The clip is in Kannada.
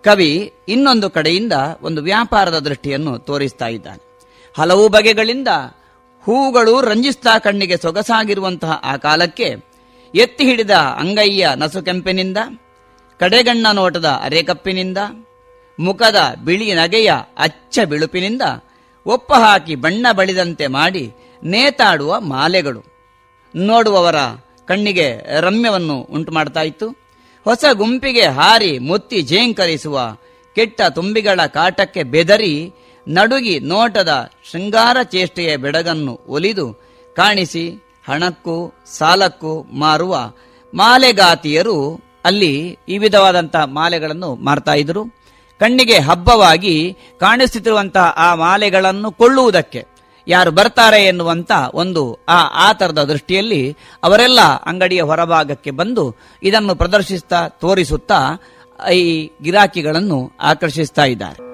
ಕವಿ ಇನ್ನೊಂದು ಕಡೆಯಿಂದ ಒಂದು ವ್ಯಾಪಾರದ ದೃಷ್ಟಿಯನ್ನು ತೋರಿಸ್ತಾ ಇದ್ದಾನೆ ಹಲವು ಬಗೆಗಳಿಂದ ಹೂಗಳು ರಂಜಿಸ್ತಾ ಕಣ್ಣಿಗೆ ಸೊಗಸಾಗಿರುವಂತಹ ಆ ಕಾಲಕ್ಕೆ ಎತ್ತಿ ಹಿಡಿದ ಅಂಗೈಯ ನಸುಕೆಂಪಿನಿಂದ ಕಡೆಗಣ್ಣ ನೋಟದ ಅರೆಕಪ್ಪಿನಿಂದ ಮುಖದ ಬಿಳಿ ನಗೆಯ ಅಚ್ಚ ಬಿಳುಪಿನಿಂದ ಒಪ್ಪ ಹಾಕಿ ಬಣ್ಣ ಬಳಿದಂತೆ ಮಾಡಿ ನೇತಾಡುವ ಮಾಲೆಗಳು ನೋಡುವವರ ಕಣ್ಣಿಗೆ ರಮ್ಯವನ್ನು ಉಂಟು ಮಾಡ್ತಾ ಇತ್ತು ಹೊಸ ಗುಂಪಿಗೆ ಹಾರಿ ಮುತ್ತಿ ಜೇಂಕರಿಸುವ ಕೆಟ್ಟ ತುಂಬಿಗಳ ಕಾಟಕ್ಕೆ ಬೆದರಿ ನಡುಗಿ ನೋಟದ ಶೃಂಗಾರ ಚೇಷ್ಟೆಯ ಬೆಡಗನ್ನು ಒಲಿದು ಕಾಣಿಸಿ ಹಣಕ್ಕೂ ಸಾಲಕ್ಕೂ ಮಾರುವ ಮಾಲೆಗಾತಿಯರು ಅಲ್ಲಿ ಈ ವಿಧವಾದಂತಹ ಮಾಲೆಗಳನ್ನು ಮಾರ್ತಾ ಇದ್ರು ಕಣ್ಣಿಗೆ ಹಬ್ಬವಾಗಿ ಕಾಣಿಸುತ್ತಿರುವಂತಹ ಆ ಮಾಲೆಗಳನ್ನು ಕೊಳ್ಳುವುದಕ್ಕೆ ಯಾರು ಬರ್ತಾರೆ ಎನ್ನುವಂತ ಒಂದು ಆ ಆತರದ ದೃಷ್ಟಿಯಲ್ಲಿ ಅವರೆಲ್ಲ ಅಂಗಡಿಯ ಹೊರಭಾಗಕ್ಕೆ ಬಂದು ಇದನ್ನು ಪ್ರದರ್ಶಿಸ್ತಾ ತೋರಿಸುತ್ತಾ ಈ ಗಿರಾಕಿಗಳನ್ನು ಆಕರ್ಷಿಸ್ತಾ ಇದ್ದಾರೆ